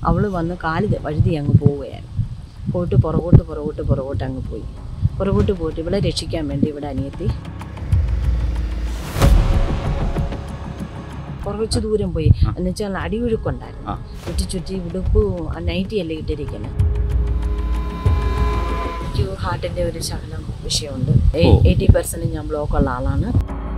അവൾ വന്ന് കാല് ത- വഴുതി അങ്ങ് പോവുകയായിരുന്നു പോയിട്ട് പുറകോട്ട് പുറകോട്ട് പുറകോട്ട് അങ്ങ് പോയി പുറകോട്ട് പോയിട്ട് ഇവളെ രക്ഷിക്കാൻ വേണ്ടി ഇവിടെ അനിയത്തി കുറച്ച് ദൂരം പോയി എന്നുവെച്ചാൽ അടിയൊഴുക്കുണ്ടായിരുന്നു ആ. ചുറ്റി ചുറ്റി ഉടുപ്പ് നൈറ്റി അല്ലേ ഇട്ടിരിക്കുന്നത് എനിക്ക് ഹാർട്ടിൻ്റെ ഒരു ശകലം വിഷയമുണ്ട് ഓ. എയ്റ്റി പെർസെൻറ്റ് ഞാൻ ബ്ലോക്കുള്ള ആളാണ്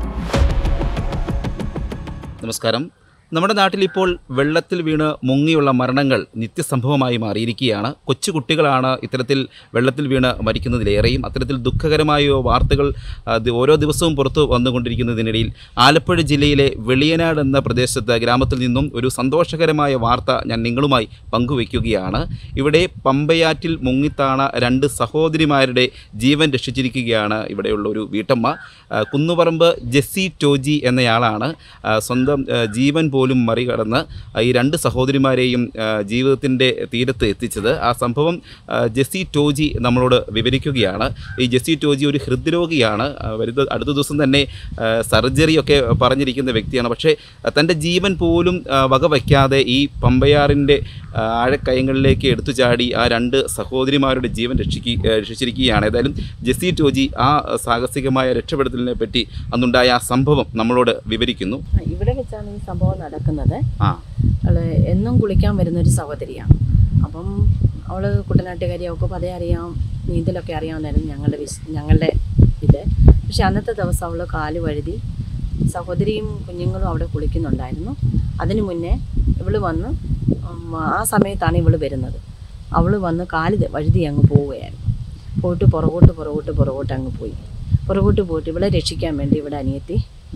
നമസ്കാരം നമ്മുടെ നാട്ടിൽ ഇപ്പോൾ വെള്ളത്തിൽ വീണ് മുങ്ങിയുള്ള മരണങ്ങൾ നിത്യസംഭവമായി മാറിയിരിക്കുകയാണ് കൊച്ചു കുട്ടികളാണ് ഇത്തരത്തിൽ വെള്ളത്തിൽ വീണ് മരിക്കുന്നതിലേറെയും അത്തരത്തിൽ ദുഃഖകരമായ വാർത്തകൾ ആ, ദി- ഓരോ ദിവസവും പുറത്തു വന്നുകൊണ്ടിരിക്കുന്നതിനിടയിൽ ആലപ്പുഴ ജില്ലയിലെ വെളിയനാട് എന്ന പ്രദേശത്ത് ഗ്രാമത്തിൽ നിന്നും ഒരു സന്തോഷകരമായ വാർത്ത ഞാൻ നിങ്ങളുമായി പങ്കുവയ്ക്കുകയാണ് ഇവിടെ പമ്പയാറ്റിൽ മുങ്ങിത്താണ രണ്ട് സഹോദരിമാരുടെ ജീവൻ രക്ഷിച്ചിരിക്കുകയാണ് ഇവിടെയുള്ള ഒരു വീട്ടമ്മ ആ, കുന്നുപറമ്പ് ജെസ്സി ടോജി എന്നയാളാണ് ആ, സ്വന്തം ആ, ജീവൻ പോലും മറികടന്ന് ആ, ഈ രണ്ട് സഹോദരിമാരെയും ജീവിതത്തിൻ്റെ തീരത്ത് എത്തിച്ചത് ആ സംഭവം ആ, ജെസ്സി ടോജി നമ്മളോട് വിവരിക്കുകയാണ് ഈ ജെസ്സി ടോജി ഒരു ഹൃദ്രോഗിയാണ് ആ, വരുന്ന അടുത്ത ദിവസം തന്നെ സർജറി ഒക്കെ പറഞ്ഞിരിക്കുന്ന വ്യക്തിയാണ് പക്ഷേ ആ, തൻ്റെ ജീവൻ പോലും ആ, വകവയ്ക്കാതെ ഈ പമ്പയാറിൻ്റെ ആ, ആഴക്കയങ്ങളിലേക്ക് എടുത്തു ചാടി ആ രണ്ട് സഹോദരിമാരുടെ ജീവൻ രക്ഷിക്കുക രക്ഷിച്ചിരിക്കുകയാണ് ഏതായാലും ജെസ്സി ടോജി ആ സാഹസികമായ രക്ഷപ്പെടുത്തലിനെ പറ്റി അന്നുണ്ടായ ആ സംഭവം നമ്മളോട് വിവരിക്കുന്നു ഇവിടെ വെച്ചാണ് ഈ സംഭവം നടക്കുന്നത് ആ അവള് എന്നും കുളിക്കാൻ വരുന്നൊരു സഹോദരിയാണ് അപ്പം അവള് കുട്ടനാട്ടുകാരി അവൾക്ക് പതേ അറിയാം നീന്തലൊക്കെ അറിയാവുന്നായിരുന്നു ഞങ്ങളുടെ വിസ് ഞങ്ങളുടെ ഇത് പക്ഷെ അന്നത്തെ ദിവസം അവൾ കാല് വഴുതി സഹോദരിയും കുഞ്ഞുങ്ങളും അവിടെ കുളിക്കുന്നുണ്ടായിരുന്നു അതിനു മുന്നേ ഇവള് വന്ന് ഉം, ആ സമയത്താണ് ഇവള് വരുന്നത് അവൾ വന്ന് കാല് ത- വഴുതി അങ്ങ് പോവുകയായിരുന്നു പോയിട്ട് പുറകോട്ട് പുറകോട്ട് പുറകോട്ട് അങ്ങ് പോയി പുറകോട്ട് പോയിട്ട് ഇവളെ രക്ഷിക്കാൻ വേണ്ടി ഇവിടെ അനിയത്തി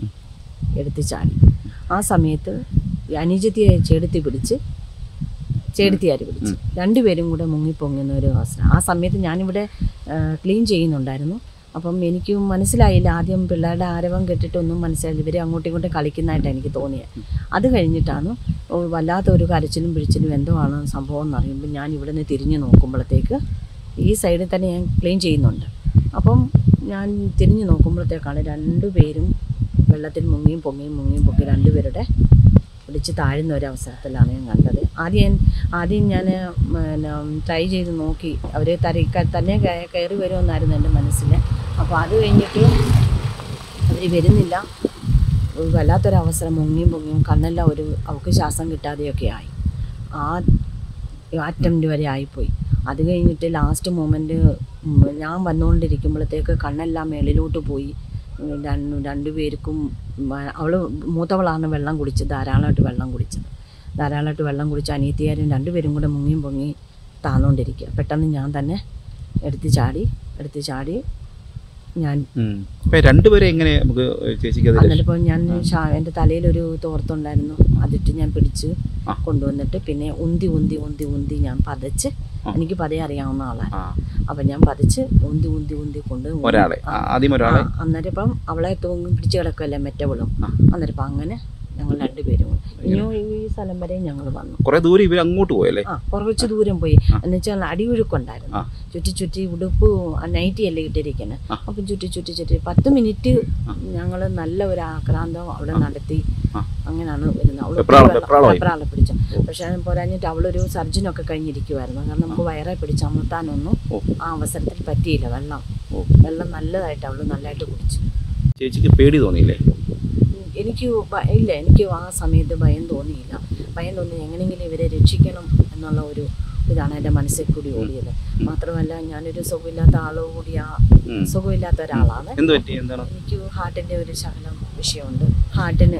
എടുത്ത് ചാടി ആ സമയത്ത് ഈ അനുജത്തിയെ ചെടുത്തി പിടിച്ച് ചേടുത്തിയാർ പിടിച്ച് രണ്ടുപേരും കൂടെ മുങ്ങിപ്പൊങ്ങുന്ന ഒരു അവസരം ആ സമയത്ത് ഞാനിവിടെ ക്ലീൻ ചെയ്യുന്നുണ്ടായിരുന്നു അപ്പം എനിക്ക് മനസ്സിലായില്ല ആദ്യം പിള്ളേരുടെ ആരവം കേട്ടിട്ടൊന്നും മനസ്സിലായില്ല ഇവർ അങ്ങോട്ടും ഇങ്ങോട്ടും കളിക്കുന്നതായിട്ട് എനിക്ക് തോന്നിയത് അത് കഴിഞ്ഞിട്ടാണ് ഓ, വല്ലാത്ത ഒരു കരച്ചിലും പിടിച്ചിലും എന്തോ ആണ് സംഭവം എന്ന് അറിയുമ്പോൾ ഞാൻ ഇവിടെ നിന്ന് തിരിഞ്ഞു നോക്കുമ്പോഴത്തേക്ക് ഈ സൈഡിൽ തന്നെ ഞാൻ ക്ലീൻ ചെയ്യുന്നുണ്ട് അപ്പം ഞാൻ തിരിഞ്ഞു നോക്കുമ്പോഴത്തേക്കാണ് രണ്ടുപേരും വെള്ളത്തിൽ മുങ്ങിയും പൊങ്ങിയും മുങ്ങിയും പൊക്കി രണ്ടുപേരുടെ പിടിച്ച് താഴുന്ന ഒരു അവസരത്തിലാണ് ഞാൻ കണ്ടത് ആദ്യം ഞാൻ- ആദ്യം ഞാൻ പിന്നെ ട്രൈ ചെയ്ത് നോക്കി അവർ തരി ക- തന്നെ കയ- കയറി വരുമെന്നായിരുന്നു എൻ്റെ മനസ്സിൽ അപ്പോൾ അത് കഴിഞ്ഞിട്ട് അവർ വരുന്നില്ല ഒരു വല്ലാത്തൊരു അവസരം മുങ്ങിയും പൊങ്ങിയും കണ്ണെല്ലാം ഒരു അവൾക്ക് ശ്വാസം കിട്ടാതെയൊക്കെ ആയി ആ അറ്റംപ്റ്റ് വരെ ആയിപ്പോയി അത് കഴിഞ്ഞിട്ട് ലാസ്റ്റ് മൊമെൻറ്റ് ഞാൻ വന്നുകൊണ്ടിരിക്കുമ്പോഴത്തേക്ക് കണ്ണെല്ലാം മേളിലോട്ട് പോയി ഉം, രണ്ട് രണ്ടുപേർക്കും അവൾ മൂത്തവളാണ് വെള്ളം കുടിച്ചത് ധാരാളമായിട്ട് വെള്ളം കുടിച്ചത് ധാരാളമായിട്ട് വെള്ളം കുടിച്ച് അനിയത്തിയാരും രണ്ടുപേരും കൂടെ മുങ്ങിയും പൊങ്ങി താന്നുകൊണ്ടിരിക്കുക പെട്ടെന്ന് ഞാൻ തന്നെ എടുത്ത് ചാടി എടുത്ത് ചാടി ഞാൻ ഉം. ഇപ്പൊ രണ്ടുപേരെ എങ്ങനെ നമുക്ക് ചേച്ചിക്ക് അത് രക്ഷ- അന്നിട്ടിപ്പോൾ ഞാൻ ഷാ- എൻ്റെ തലയിലൊരു തോർത്തുണ്ടായിരുന്നു അതിട്ട് ഞാൻ പിടിച്ച് ആ. കൊണ്ടുവന്നിട്ട് പിന്നെ ഉന്തി ഉന്തി ഉന്തി ഉന്തി ഞാൻ പതച്ച് ആ. എനിക്ക് പതയെ അറിയാവുന്ന ആളാണ് ആ അപ്പം ഞാൻ പതച്ച് ഉന്തി ഉന്തി ഉന്തി കൊണ്ട് ഒരാളെ ആ, ആദ്യം ഒരാളെ ആ, അന്നേരം ഇപ്പം അവളെ തൂങ്ങി പിടിച്ച് കിടക്കുമല്ലേ മെറ്റവളും ആ. അന്നേരം ഇപ്പം അങ്ങനെ ഞങ്ങൾ രണ്ടുപേരും കൂടി. ഇനിയും ഈ സ്ഥലം വരെ ഞങ്ങൾ വന്നു കുറെ ദൂരം ഇവർ അങ്ങോട്ട് പോയല്ലേ ആ കുറച്ച് ദൂരം പോയി ആ. എന്നുവെച്ചാൽ അടിയൊഴുക്കുണ്ടായിരുന്നു ആ. ചുറ്റി ചുറ്റി ഉടുപ്പ് നൈറ്റി അല്ലേ ഇട്ടിരിക്കുന്നത് ആ. അപ്പം ചുറ്റി ചുറ്റി ചുറ്റി പത്ത് മിനിറ്റ് ആ. ഞങ്ങൾ നല്ല ഒരു ആക്രാന്തം അവിടെ നടത്തി ആ. അങ്ങനെയാണ് വരുന്നത് അവള് വെപ്രാളം- വെള്ളം- വെപ്രാളമായി. വെപ്രാളം പിടിച്ച പക്ഷെ അത് പോരാഞ്ഞിട്ട് അവളൊരു സർജനൊക്കെ കഴിഞ്ഞിരിക്കുമായിരുന്നു കാരണം നമുക്ക് വയറെ പിടിച്ചമർത്താനൊന്നും ഓ. ആ അവസരത്തിൽ പറ്റിയില്ല വെള്ളം ഓ. വെള്ളം നല്ലതായിട്ട് അവള് നല്ലതായിട്ട് കുടിച്ചു ചേച്ചിക്ക് പേടി തോന്നിയില്ലേ എനിക്ക് ഭ- ഇല്ല എനിക്ക് ആ സമയത്ത് ഭയം തോന്നിയില്ല ഭയം തോന്നി എങ്ങനെയെങ്കിലും ഇവരെ രക്ഷിക്കണം എന്നുള്ള ഒരു ഇതാണ് എൻ്റെ മനസ്സിൽ കൂടി ഓടിയത് മാത്രമല്ല ഞാനൊരു സുഖമില്ലാത്ത ആളോ കൂടി ആ ഉം. സുഖമില്ലാത്ത ഒരാളാണ് എന്ത് പറ്റി എന്താണ് എനിക്ക് ഹാർട്ടിൻ്റെ ഒരു ശകലം വിഷയമുണ്ട് ഹാർട്ടിന്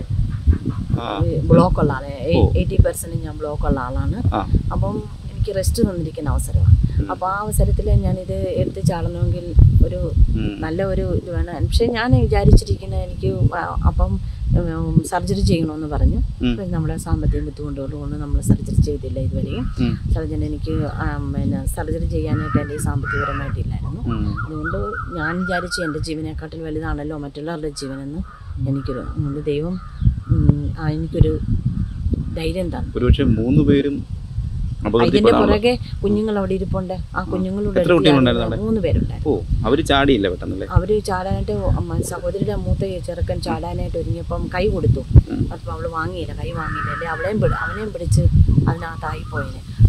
ആ ബ്ലോക്ക് ഉള്ള ആളെ ഓ. എയ്റ്റി പെർസെൻറ്റ് ഞാൻ ബ്ലോക്ക് ഉള്ള ആളാണ് ആ അപ്പം എനിക്ക് റെസ്റ്റ് തന്നിരിക്കുന്ന അവസരമാണ് ഉം. അപ്പോൾ ആ അവസരത്തിൽ ഞാനിത് എടുത്ത് ചാടണമെങ്കിൽ ഒരു ഉം. നല്ല ഒരു ഇത് വേണം പക്ഷെ ഞാൻ വിചാരിച്ചിരിക്കുന്നത് എനിക്ക് വ- അപ്പം സർജറി ചെയ്യണമെന്ന് പറഞ്ഞു ഉം. പക്ഷെ നമ്മുടെ സാമ്പത്തിക ബുദ്ധിമുട്ടുകൾ കൊണ്ട് നമ്മൾ സർജറി ചെയ്തില്ല ഇതുവരെയും ഉം. സർജൻ എനിക്ക് ആ, പിന്നെ സർജറി ചെയ്യാനായിട്ട് എൻ്റെ സാമ്പത്തികപരമായിട്ടില്ലായിരുന്നു ഉം. അതുകൊണ്ട് ഞാൻ വിചാരിച്ചു എൻ്റെ ജീവനെക്കാട്ടിൽ വലുതാണല്ലോ മറ്റുള്ളവരുടെ ജീവനെന്ന് എനിക്കൊരു അതുകൊണ്ട് ദൈവം ഉം, ആ, എനിക്കൊരു ധൈര്യം തന്നു ഒരുപക്ഷെ മൂന്ന് പേരും ഇതിന്റെ അപകടത്തിൽപ്പെടാനുള്ള പുറകെ കുഞ്ഞുങ്ങൾ അവിടെ ഇരിപ്പുണ്ട് ആ കുഞ്ഞുങ്ങളുടെ എത്ര കുട്ടികളുണ്ടായിരുന്നു അവിടെ? മൂന്ന് പേരുണ്ടായിരുന്നു ഓ അവര് ചാടിയില്ല പെട്ടെന്നല്ലേ അവര് ചാടാനായിട്ട് അമ്മ സഹോദരിയുടെ മൂത്ത ചെറുക്കൻ ചാടാനായിട്ട് ഒരുങ്ങിയപ്പം കൈ കൊടുത്തു ഉം. അപ്പം അവള് വാങ്ങിയില്ല കൈ വാങ്ങിയില്ല അല്ലെ അവളെയും പിടി അവനെയും പിടിച്ച് അതിനകത്തായി പോയിന്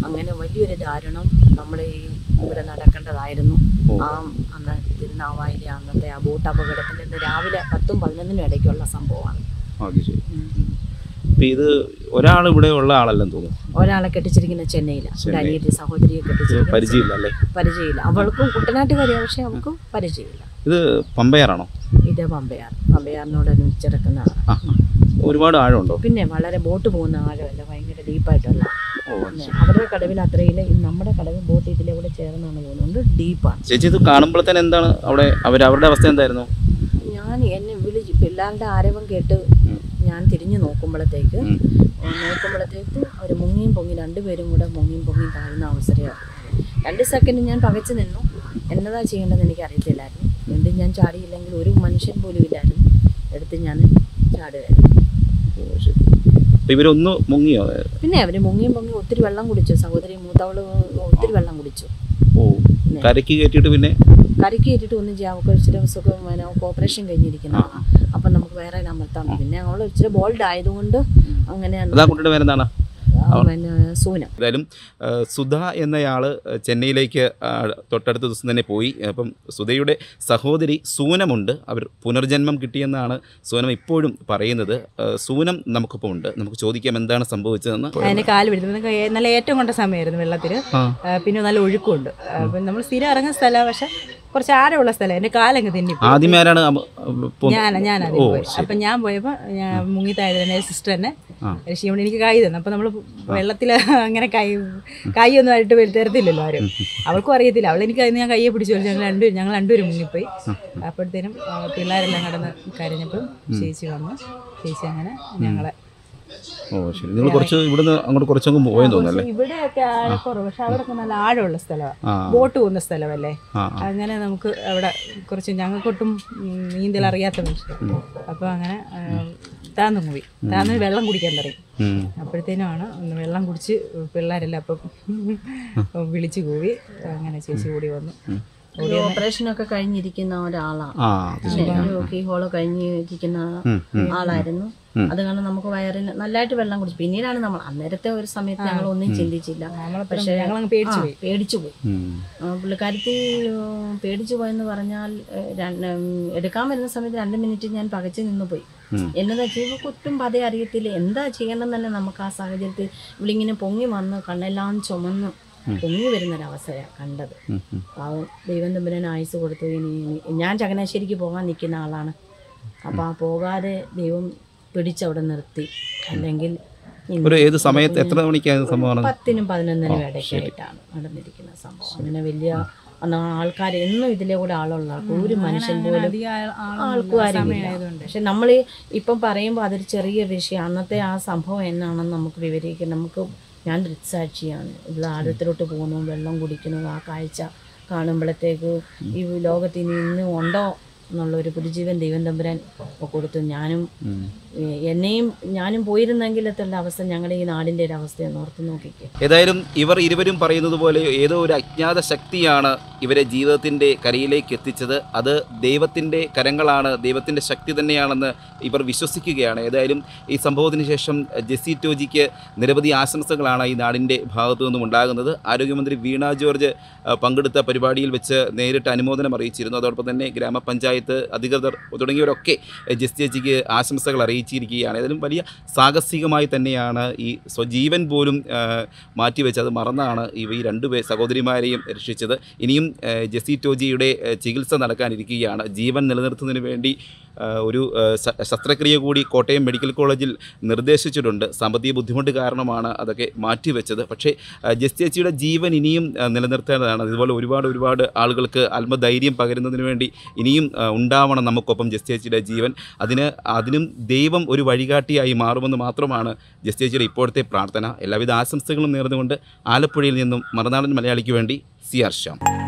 അങ്ങനെ വലിയൊരു ദാരുണം നമ്മുടെ ഈ ഇവിടെ നടക്കേണ്ടതായിരുന്നു ഓ. ആ അന്ന് തിരുനാവായിലെ അന്നത്തെ ആ ബോട്ട് അപകടത്തിൽ ഇന്ന് രാവിലെ പത്തും പതിനൊന്നിനും ഇടയ്ക്കുള്ള സംഭവമാണ് ഓക്കെ ശരി അപ്പം ഇത് ഒരാൾ ഇവിടെ ഉള്ള ആളല്ലെന്ന് തോന്നുന്നു ഒരാളെ കെട്ടിച്ചിരിക്കുന്ന ചെന്നൈയിലാണ് ചെന്നൈ. അനിയത്തി സഹോദരിയെ ഇത് കെട്ടിച്ചിരിക്കുന്ന പരിചയമില്ല അല്ലേ പരിചയമില്ല അവൾക്കും കുട്ടനാട്ടുകാരിയാണ് പക്ഷെ അവൾക്കും പരിചയമില്ല ഇത് പമ്പയാറാണോ ഇത് പമ്പയാർ പമ്പയാറിനോട് അനുസരിച്ചെടുക്കുന്ന ആ ആ. ഒരുപാട് ആഴമുണ്ടോ പിന്നെ വളരെ ബോട്ട് പോകുന്ന ആഴമല്ല ഭയങ്കര ഡീപ്പായിട്ടുള്ള ഓ പിന്നെ അവരുടെ കടവിൽ അത്രയില്ല ഈ നമ്മുടെ കടവിൽ ബോട്ട് ഇതിലെ കൂടെ ചേർന്നാണ് പോകുന്നത് ഡീപ്പാണ് ചേച്ചി ഇത് കാണുമ്പോൾ തന്നെ എന്താണ് അവിടെ അവർ അവരുടെ അവസ്ഥ എന്തായിരുന്നു ഞാൻ എന്നെ വിളിച്ച് പിള്ളേരുടെ ആരവം കേട്ട് ഞാൻ തിരിഞ്ഞു നോക്കുമ്പോഴത്തേക്ക് ഉം. നോക്കുമ്പോഴത്തേക്ക് അവർ മുങ്ങിയും പൊങ്ങി രണ്ടുപേരും കൂടെ മുങ്ങിയും പൊങ്ങിയും താഴുന്ന അവസരമാണ് രണ്ട് സെക്കൻഡ് ഞാൻ പകച്ചു നിന്നു എന്നതാ ചെയ്യേണ്ടതെന്ന് എനിക്ക് അറിയത്തില്ലായിരുന്നു വീണ്ടും ഞാൻ ചാടിയില്ലെങ്കിൽ ഒരു മനുഷ്യൻ പോലും ഇല്ലായിരുന്നു എടുത്ത് ഞാൻ ചാടുമായിരുന്നു ഓ ശരി അപ്പം ഇവരൊന്ന് മുങ്ങിയോ പിന്നെ അവർ മുങ്ങിയും പൊങ്ങി ഒത്തിരി വെള്ളം കുടിച്ചു സഹോദരി മൂത്തവള് ഒത്തിരി വെള്ളം കുടിച്ചു ഓ കരയ്ക്ക് കയറ്റിയിട്ട് പിന്നെ കരയ്ക്ക് കയറ്റിട്ട് ഒന്നും ചെയ്യാം അവൾക്ക് ഇച്ചിരി സുഖം പിന്നെ ഓപ്പറേഷൻ കഴിഞ്ഞിരിക്കണം ആ. അപ്പം നമുക്ക് വേറെ അമർത്താം പിന്നെ അവൾ ഇച്ചിരി ബോൾഡ് ആയതുകൊണ്ട് അങ്ങനെ അതാ കുട്ടിയുടെ പേരെന്താണ് ആ, പിന്നെ സൂനം ഏതായാലും ആ, സുധ എന്നയാൾ ചെന്നൈയിലേക്ക് ആ, തൊട്ടടുത്ത ദിവസം തന്നെ പോയി അപ്പം സുധയുടെ സഹോദരി സൂനമുണ്ട് അവർ പുനർജന്മം കിട്ടിയെന്നാണ് സൂനം ഇപ്പോഴും പറയുന്നത് ആ, സൂനം നമുക്കിപ്പോൾ ഉണ്ട് നമുക്ക് ചോദിക്കാം എന്താണ് സംഭവിച്ചതെന്ന് അതിന് കാല് പിടിച്ചത് നല്ല ഏറ്റവും കൊണ്ട സമയമായിരുന്നു വെള്ളത്തിൽ ആ. പിന്നെ നല്ല ഒഴുക്കുണ്ട് അപ്പം നമ്മൾ സ്ഥിരം ഇറങ്ങുന്ന സ്ഥലമാണ് പക്ഷെ കുറച്ച് ആഴമുള്ള സ്ഥലം എൻ്റെ കാലങ്ങ് തെന്നി ആദ്യമേ ആരാണ് അമ്മ- പോ- ഞാൻ ഞാൻ ഓ, ആദ്യം പോയി ശരി. അപ്പം ഞാൻ പോയപ്പോൾ ഞാൻ മുങ്ങി താഴെ തന്നെ സിസ്റ്റർ തന്നെ ആ. രക്ഷിക്കൊണ്ട് എനിക്ക് കൈ തന്നു അപ്പം നമ്മൾ വെള്ളത്തിൽ അങ്ങനെ കൈ കൈ ഒന്നും ആയിട്ട് വരു- തരത്തില്ലല്ലോ ആരും അവൾക്കും അറിയത്തില്ല അവൾ എനിക്ക് അതിന് ഞാൻ കയ്യെ പിടിച്ചു വലിച്ചു ഞങ്ങൾ രണ്ടുപേരും ഞങ്ങൾ രണ്ടുപേരും മുങ്ങിപ്പോയി അപ്പോഴത്തേനും ആ, പിള്ളേരെല്ലാം കടന്ന് കരഞ്ഞപ്പം ചേച്ചി വന്നു ചേച്ചി അങ്ങനെ ഞങ്ങളെ ഓ ശരി നിങ്ങൾ കുറച്ച് ഇവിടുന്ന് അങ്ങോട്ട് കുറച്ചങ്ങ് പോയെന്ന് തോന്നുന്നല്ലേ ഇവിടെയൊക്കെ ആഴക്കുറവ് പക്ഷെ അവിടെയൊക്കെ നല്ല ആഴമുള്ള സ്ഥലമാണ് ആ ബോട്ട് പോകുന്ന സ്ഥലമല്ലേ ആ അങ്ങനെ നമുക്ക് അവിടെ കുറച്ച് ഞങ്ങൾക്കൊട്ടും ഉം, നീന്തൽ അറിയാത്ത മനുഷ്യർ അപ്പോൾ അങ്ങനെ ആ, താന്നു പോയി താന്ന് വെള്ളം കുടിക്കാൻ തുടങ്ങി ഉം. അപ്പോഴത്തേനുമാണ് ഒന്ന് വെള്ളം കുടിച്ച് പിള്ളേരെല്ലാം അപ്പം വിളിച്ചു കൂവി അങ്ങനെ ചേച്ചി കൂടി വന്നു ഒരു ഓപ്പറേഷനൊക്കെ കഴിഞ്ഞിരിക്കുന്ന ഒരാളാണ് ആ അത് ശരി. ഒരു കീ ഹോള് കഴിഞ്ഞിരിക്കുന്ന ഉം, ഉം. ആളായിരുന്നു അത് കാരണം നമുക്ക് വയറിന് നല്ലതായിട്ട് വെള്ളം കുടിച്ചു പിന്നീടാണ് നമ്മൾ അന്നേരത്തെ ഒരു സമയത്ത് ഞങ്ങൾ ഒന്നും ചിന്തിച്ചില്ല പക്ഷേ ഞങ്ങളങ്ങ് പേടിച്ചു പോയി പേടിച്ചു പോയി ഉം. ആ, പുള്ളിക്കാരത്തി ഉം, പേടിച്ചു പോയെന്ന് പറഞ്ഞാൽ ഏഹ്, രണ്ട്, ഉം, എടുക്കാൻ വരുന്ന സമയത്ത് രണ്ട് മിനിറ്റ് ഞാൻ പകച്ചു നിന്ന് പോയി ഉം. എന്നതാ ചെയ്യുമ്പോൾ കുറ്റും പതേ അറിയത്തില്ല എന്താ ചെയ്യണം തന്നെ നമുക്ക് ആ സാഹചര്യത്തിൽ ഇവളിങ്ങനെ പൊങ്ങി വന്ന് കണ്ണെല്ലാം ചുമന്ന് പൊങ്ങി വരുന്നൊരവസ്ഥയാണ് കണ്ടത് ഉം, ഉം. പാവം ദൈവം തമ്പുരാൻ ആയുസ് കൊടുത്തു ഇനി ഇനി- ഞാൻ ചങ്ങനാശ്ശേരിക്ക് പോകാൻ നിൽക്കുന്ന ആളാണ് അപ്പോൾ ആ പോകാതെ ദൈവം പിടിച്ചവിടെ നിർത്തി അല്ലെങ്കിൽ ഇന്ന് ഒരു ഏത് സമയത്ത് എത്ര മണിക്കായിരുന്നു സംഭവമാണ് പത്തിനും പതിനൊന്നിനും ഇടയ്ക്കായിട്ടാണ് നടന്നിരിക്കുന്ന സംഭവം അങ്ങനെ വലിയ അന്ന് ആൾക്കാർ എന്നും ഇതിലെ കൂടെ ആളുള്ള ആൾക്ക് ഒരു മനുഷ്യൻ പോലും ആൾക്കും ആരുമില്ല പക്ഷെ നമ്മൾ ഇപ്പം പറയുമ്പോൾ അതൊരു ചെറിയ വിഷയം അന്നത്തെ ആ സംഭവം എന്നാണെന്ന് നമുക്ക് വിവരിക്കും നമുക്ക് ഞാൻ ദൃക്സാക്ഷിയാണ് ഇവിടെ ആഴത്തിലോട്ട് പോകുന്നു വെള്ളം കുടിക്കുന്നു ആ കാഴ്ച കാണുമ്പോഴത്തേക്ക് ഈ ലോകത്ത് ഇനി ഇന്ന് ഉണ്ടോ എന്നുള്ളൊരു പുതുജീവൻ ദൈവം തമ്പുരാൻ കൊടുത്തു ഞാനും ഏഹ്, എന്നെയും ഞാനും പോയിരുന്നെങ്കിലത്തുള്ള അവസ്ഥ ഞങ്ങളുടെ ഈ നാടിൻ്റെ ഒരു അവസ്ഥയൊന്ന് ഓർത്ത് നോക്കിക്കേ ഏതായാലും ഇവർ ഇരുവരും പറയുന്നത് പോലെ ഏതോ ഒരു അജ്ഞാത ശക്തിയാണ് ഇവരെ ജീവിതത്തിൻ്റെ കരയിലേക്ക് എത്തിച്ചത് അത് ദൈവത്തിൻ്റെ കരങ്ങളാണ് ദൈവത്തിൻ്റെ ശക്തി തന്നെയാണെന്ന് ഇവർ വിശ്വസിക്കുകയാണ് ഏതായാലും ഈ സംഭവത്തിന് ശേഷം ജെസ്സി ടോജിക്ക് നിരവധി ആശംസകളാണ് ഈ നാടിൻ്റെ ഭാഗത്തു നിന്നും ഉണ്ടാകുന്നത് ആരോഗ്യമന്ത്രി വീണ ജോർജ് ആ, പങ്കെടുത്ത പരിപാടിയിൽ വെച്ച് നേരിട്ട് അനുമോദനം അറിയിച്ചിരുന്നു അതോടൊപ്പം തന്നെ ഗ്രാമപഞ്ചായത്ത് അധികൃതർ തുടങ്ങിയവരൊക്കെ ജെസ്സി ചേച്ചിക്ക് ആശംസകൾ അറിയിച്ചിരിക്കുകയാണ് ഏതായാലും വലിയ സാഹസികമായി തന്നെയാണ് ഈ സ്വജീവൻ പോലും ആ, മാറ്റിവെച്ച് അത് മറന്നാണ് ഇവ ഈ രണ്ടുപേർ സഹോദരിമാരെയും രക്ഷിച്ചത് ഇനിയും ആ, ജെസ്സി ടോജിയുടെ ആ, ചികിത്സ നടക്കാനിരിക്കുകയാണ് ജീവൻ നിലനിർത്തുന്നതിന് വേണ്ടി ആ, ഒരു ആ, ശ- ശസ്ത്രക്രിയ കൂടി കോട്ടയം മെഡിക്കൽ കോളേജിൽ നിർദ്ദേശിച്ചിട്ടുണ്ട് സാമ്പത്തിക ബുദ്ധിമുട്ട് കാരണമാണ് അതൊക്കെ മാറ്റിവെച്ചത് പക്ഷേ ആ, ജെസ്സി ചേച്ചിയുടെ ജീവൻ ഇനിയും ആ, നിലനിർത്തേണ്ടതാണ് ഇതുപോലെ ഒരുപാട് ഒരുപാട് ആളുകൾക്ക് ആത്മധൈര്യം പകരുന്നതിന് വേണ്ടി ഇനിയും ആ, ഉണ്ടാവണം നമുക്കൊപ്പം ജെസ്സി ചേച്ചിയുടെ ജീവൻ അതിന് അതിനും ദൈവം ഒരു വഴികാട്ടിയായി മാറുമെന്ന് മാത്രമാണ് ജെസ്സി ചേച്ചിയുടെ ഇപ്പോഴത്തെ പ്രാർത്ഥന എല്ലാവിധ ആശംസകളും നേർന്നുകൊണ്ട് ആലപ്പുഴയിൽ നിന്നും മറുനാടൻ മലയാളിക്ക് വേണ്ടി സി ആർ ശ്യാം